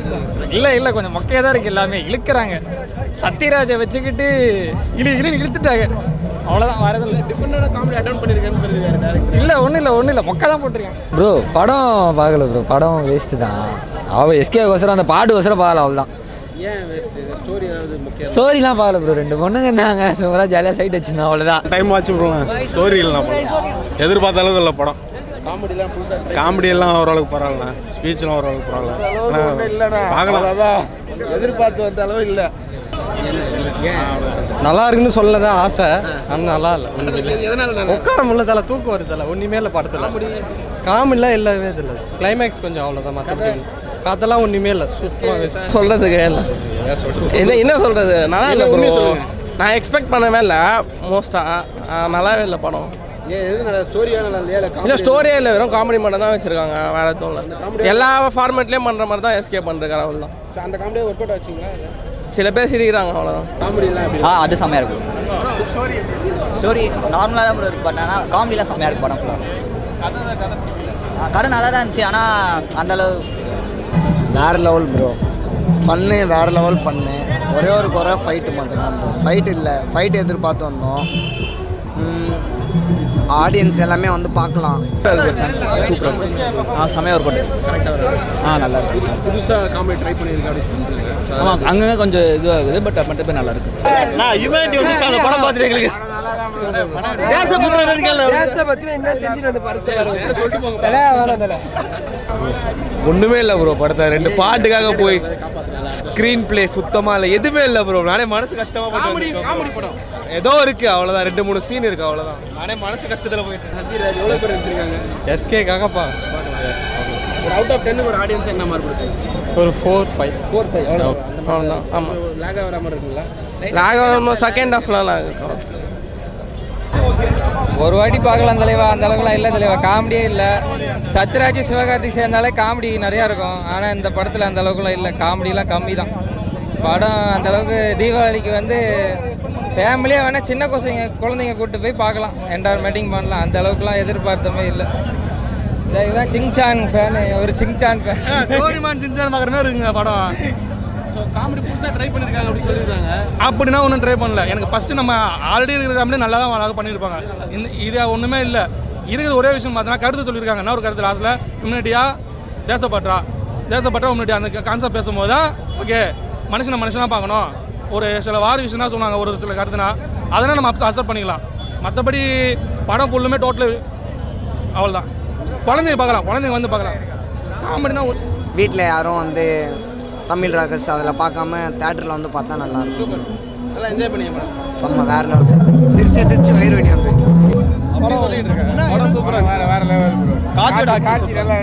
இல்லை இல்லை கொஞ்சம் மொக்கையாக தான் இருக்குது எல்லாமே இழுக்கிறாங்க சத்யராஜை வச்சுக்கிட்டு இழு இழு இழுத்துட்டாங்க அவ்வளோதான் வரதில்லை டிஃபரெண்டான காமெடி அட்டன் பண்ணியிருக்கேன்னு சொல்லியிருக்காரு டேரக்டர் இல்லை ஒன்றும் இல்லை ஒன்றும் இல்லை மொக்கை தான் போட்டிருக்காங்க ப்ரோ படம் பார்க்கல ப்ரோ படம் வேஸ்ட்டு தான் அவள் எஸ்கே கோசரம் அந்த பாட்டு கோசரம் பார்க்கல அவ்வளோதான் ஏன் வேஸ்ட் ஸ்டோரி ஏதாவது முக்கியம் ஸ்டோரிலாம் பார்க்கல ப்ரோ ரெண்டு பொண்ணுங்க இருந்தாங்க சூப்பராக ஜாலியாக சைட் வச்சுருந்தோம் அவ்வளோதான் டைம் ஆச்சு ப்ரோ ஸ்டோரி இல்லைண்ணா படம் எதிர்பார்த்த அளவுக்கு இல்லை படம் காமெடிலாம் புதுசாக காமெடி எல்லாம் ஓரளவுக்கு பரவாயில்ல ஸ்பீச்லாம் ஓரளவுக்கு பரவாயில்ல இல்லைண்ணா பார்க்கலாம் எதிர்பார்த்து வந்த அளவு இல்லை நல்லா இருக்குன்னு சொல்லதான் ஆசை ஆனால் நல்லா இல்லை எதனால உட்கார முடியல தலை தூக்கம் வருது தலை ஒன்றுமே இல்லை படத்தில் காமெடிலாம் இல்லவே இல்லை கிளைமேக்ஸ் கொஞ்சம் அவ்வளோதான் மற்றபடி காத்தெல்லாம் ஒன்றுமே இல்லை சுத்தமாக சொல்கிறதுக்கு இல்லை என்ன என்ன சொல்கிறது நல்லா இல்லை ப்ரோ நான் எக்ஸ்பெக்ட் பண்ணவே இல்லை மோஸ்ட்டாக நல்லாவே இல்லை படம் ஏன் எதுனால ஸ்டோரியா நல்லா இல்லையா இல்லை இல்லை ஸ்டோரியே இல்லை வெறும் காமெடி மட்டும் தான் வச்சுருக்காங்க வேறு எதுவும் இல்லை எல்லா ஃபார்மேட்லேயும் பண்ணுற மாதிரி தான் எஸ்கே பண்ணுறாரு அவ்வளோ தான் So, அந்த காமெடியாக ஒர்க் அவுட் ஆச்சுங்களா சில பேர் சிரிக்கிறாங்க அவ்வளோதான் காமெடிலாம் எப்படி ஆ அது செம்மையாக இருக்கும் ஸ்டோரி நார்மலாக தான் இருக்கு பட் ஆனால் காமெடிலாம் செம்மையாக இருக்கு படம் ஃபுல்லாக கதை நல்லா தான் இருந்துச்சு ஆனால் அந்தளவு வேறு லெவல் ப்ரோ ஃபன்னு வேறு லெவல் ஃபன்னு ஒரே ஒரு குறை ஃபைட்டு மட்டும்தான் ப்ரோ ஃபைட் இல்லை ஃபைட் எதிர்பார்த்து வந்தோம் ஆடியன்ஸ் எல்லாமே வந்து பார்க்கலாம் சூப்பராக ஆ செமையாக ஒரு படம் ஆ நல்லா இருக்கு புதுசாக காமெடி ட்ரை பண்ணியிருக்கேன் அப்படின்னு சொல்லிட்டு ஆமாம் அங்கங்கே கொஞ்சம் இதுவாகுது பட் மட்டும் போய் நல்லா இருக்கு நான் யுமனிட்டி வந்துச்சு அந்த படம் பார்த்துட்டு எங்களுக்கு தேசபுத்திர ஒன்றுமே இல்லை ப்ரோ படத்தை ரெண்டு பாட்டுக்காக போய் ஸ்க்ரீன் ப்ளே சுத்தமாக இல்லை எதுவுமே இல்லை ப்ரோ நானே மனசு கஷ்டமாக காமெடி போட்டு காமெடி படம் ஏதோ இருக்கு அவ்வளோதான் ரெண்டு மூணு சீன் இருக்கு அவ்வளோதான் நானே மனசு கஷ்டத்தில் போயிட்டு சத்யராஜ் எவ்வளோ பேர் வச்சிருக்காங்க எஸ்கேக்காக பா ஒரு அவுட் ஆஃப் டென் ஒரு ஆடியன்ஸ் என்ன மாதிரி கொடுத்து ஒரு ஃபோர் ஃபைவ் ஃபோர் ஃபைவ் எவ்வளோ அவ்வளோதான் ஆமாம் லேக் ஆகிற மாதிரி இருக்குங்களா லாகம் செகண்ட் ஹாஃப்லாம் இருக்கும் ஒரு வாட்டி பார்க்கலாம் தலைவா அந்த அளவுக்குலாம் இல்லை தலைவா காமெடியே இல்லை சத்யராஜ் சிவகார்த்திக் சேர்ந்தாலே காமெடி நிறையா இருக்கும் ஆனால் இந்த படத்தில் அந்த அளவுக்குலாம் இல்லை காமெடிலாம் கம்மி தான் படம் அந்த அளவுக்கு தீபாவளிக்கு வந்து ஃபேமிலியாக வேணால் சின்ன குழந்தைங்க குழந்தைங்க கூப்பிட்டு போய் பார்க்கலாம் என்டர்மெண்டிங் பண்ணலாம் அந்த அளவுக்குலாம் எதிர்பார்த்தமே இல்லை இந்த இதுதான் சிங்சான் ஃபேனு ஒரு சிங்சான் ஃபேன் கோரிமான் சின்சான் பார்க்குற மாதிரி இருக்குங்க படம் ஸோ காமெடி புதுசாக ட்ரை பண்ணியிருக்காங்க அப்படின்னு சொல்லியிருக்காங்க அப்படின்னா ஒன்றும் ட்ரை பண்ணல எனக்கு ஃபஸ்ட்டு நம்ம ஆல்ரெடி இருக்கிற காமெடி நல்லா தான் அழகாக பண்ணியிருப்பாங்க இந்த இது ஒன்றுமே இல்லை இருக்கிற ஒரே விஷயம் பார்த்தோன்னா கருத்து சொல்லியிருக்காங்க என்ன ஒரு கருத்து லாஸ்ட்டில் இம்யூனிட்டியா தேசப்பற்றா தேசப்பற்றா இம்யூனிட்டி அந்த கான்செப்ட் பேசும்போது தான் ஓகே மனுஷனை மனுஷனாக பார்க்கணும் ஒரு சில வார விஷயம் தான் சொன்னாங்க ஒரு சில கருத்துனா அதெல்லாம் நம்ம அக்செப்ட் பண்ணிக்கலாம் மற்றபடி படம் ஃபுல்லுமே டோட்டல் அவ்வளோதான் குழந்தைங்க பார்க்கலாம் குழந்தைங்க வந்து பார்க்கலாம் காமெடினா வீட்டில் யாரும் வந்து தமிழ் ராகஸ் அதில் பார்க்காம தேட்டரில் வந்து பார்த்தா நல்லா இருக்கும் நல்லா என்ஜாய் பண்ணி படம் செம்ம வேற லெவல் சிரிச்சு சிரிச்சு வயிறு வலி வந்துச்சு படம் சூப்பராக வேற வேற லெவல் ப்ரோ காட்சி காட்சி நல்லா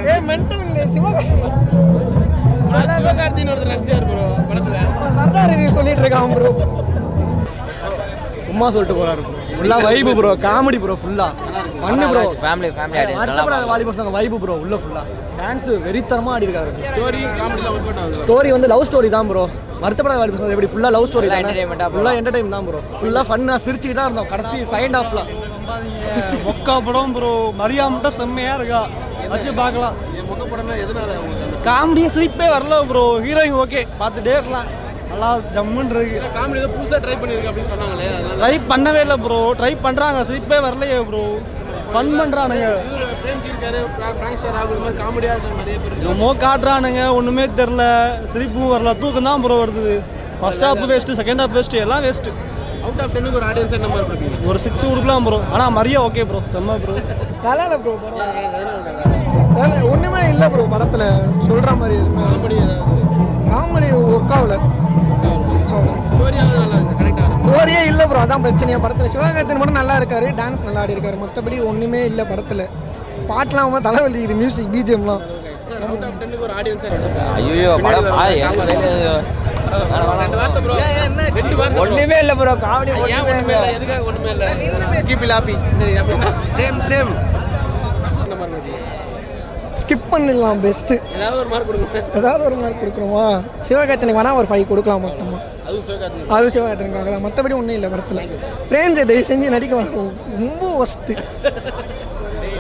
சிவகார்த்தின்னு ஒருத்தர் நடிச்சார் ப்ரோ படத்தில் சொல்லிட்டு இருக்கான் ப்ரோ சும்மா சொல்லிட்டு போறாரு ஃபுல்லாக வைபு ப்ரோ காமெடி ப்ரோ ஃபுல்லாக fun bro family family audience வருத்தப்படாத வாலிபர் சாங் வைபு ப்ரோ உள்ள ஃபுல்லாக டான்ஸ் வெறித்தனமாக ஆடி இருக்காரு ஸ்டோரி காமெடிலாம் ஒர்க் அவுட் ஆகுது ஸ்டோரி வந்து லவ் ஸ்டோரி தான் ப்ரோ வருத்தப்படாத வாலிபர் சாங் எப்படி ஃபுல்லாக லவ் ஸ்டோரி Full தான் entertainment ஆ ஃபுல்லாக என்டர்டைன் தான் ப்ரோ ஃபுல்லாக ஃபன்னாக சிரிச்சுட்டு தான் இருந்தோம் கடைசி செகண்ட் ஹாஃப்ல மொக்கா படம் ப்ரோ மரியா மட்டும் செம்மையாக இருக்கா வச்சு பார்க்கலாம் என் மொக்க படம்னா எதனால உங்களுக்கு அந்த காமெடியே சிரிப்பே வரல ப்ரோ ஹீரோயின் ஓகே பார்த்துட்டே இருக்கலாம் நல்லா ஜம்முன்னு இருக்கு காமெடி ஏதோ புதுசாக ட்ரை பண்ணியிருக்கேன் அப்படின்னு சொன்னாங்களே அதனால ட்ரை பண்ணவே இல்லை ப்ரோ ட்ரை பண்ணுறாங்க சிரிப்பே வரலையே ப்ரோ ஃபன் பண்ணுறானுங்க பிரேம்ஜி இருக்காரு பிராங்க் ஸ்டார் ராகுல் மாதிரி காமெடியாக இருக்காங்க நிறைய பேர் என்னமோ காட்டுறானுங்க ஒன்றுமே தெரில சிரிப்பும் வரல தூக்கம் தான் ப்ரோ வருது first half waste second half waste எல்லாம் வேஸ்ட்டு அவுட் ஆஃப் டென்னுக்கு ஒரு ஆடியன்ஸ் என்ன மாதிரி கொடுப்பீங்க ஒரு சிக்ஸ் கொடுக்கலாம் ப்ரோ ஆனால் மரியா ஓகே ப்ரோ செம்ம ப்ரோ நல்லா இல்லை ப்ரோ படம் ஒன்றுமே இல்லை ப்ரோ படத்தில் சொல்கிற மாதிரி எதுவுமே காமெடி ஏதாவது காமெடி ஒர்க் ஆகல ஸ்டோரியாவது நல்லா இருக்கு கரெக்டாக ஸ்டோரியே இல்லை ப்ரோ அதான் பிரச்சனையா படத்தில் சிவகார்த்தின் மட்டும் நல்லா இருக்காரு டான்ஸ் நல்லா ஆடி இருக்காரு மற்றபடி ஒன்றுமே இல்லை படத்தில் பாட்டெலாம் அவன் தலைவலி இது மியூசிக் பிஜிஎம்லாம் அவுட் ஆஃப் டென்னுக்கு ஒரு ஆடியன்ஸ் ஐயோ படம் ரெண்டு வார்த்தை ப்ரோ ரெண்டு வார்த்தை ஒன்றுமே இல்லை ப்ரோ காமெடி ஏன் ஒன்றுமே இல்லை எதுக்காக ஒன்றுமே இல்லை கீபி லாப்பி சரி அப்படின்னா சேம் சேம் இந்த மாதிரி கொடுப்பீங்க ஸ்கிப் பண்ணிடலாம் பெஸ்ட்டு ஏதாவது ஒரு மார்க் கொடுங்க ஏதாவது ஒரு மார்க் கொடுக்குறோமா சிவகார்த்தினுக்கு வேணால் ஒரு ஃபைவ் கொடுக்கலாம் மொத்தமாக அதுவும் சிவகார்த்தி அதுவும் சிவகார்த்தினுக்காக தான் மற்றபடி ஒன்றும் இல்லை படத்தில் பிரேம்ஜெய் தயவு செஞ்சு நடிக்க வேணாம் ரொம்ப ஒஸ்ட்டு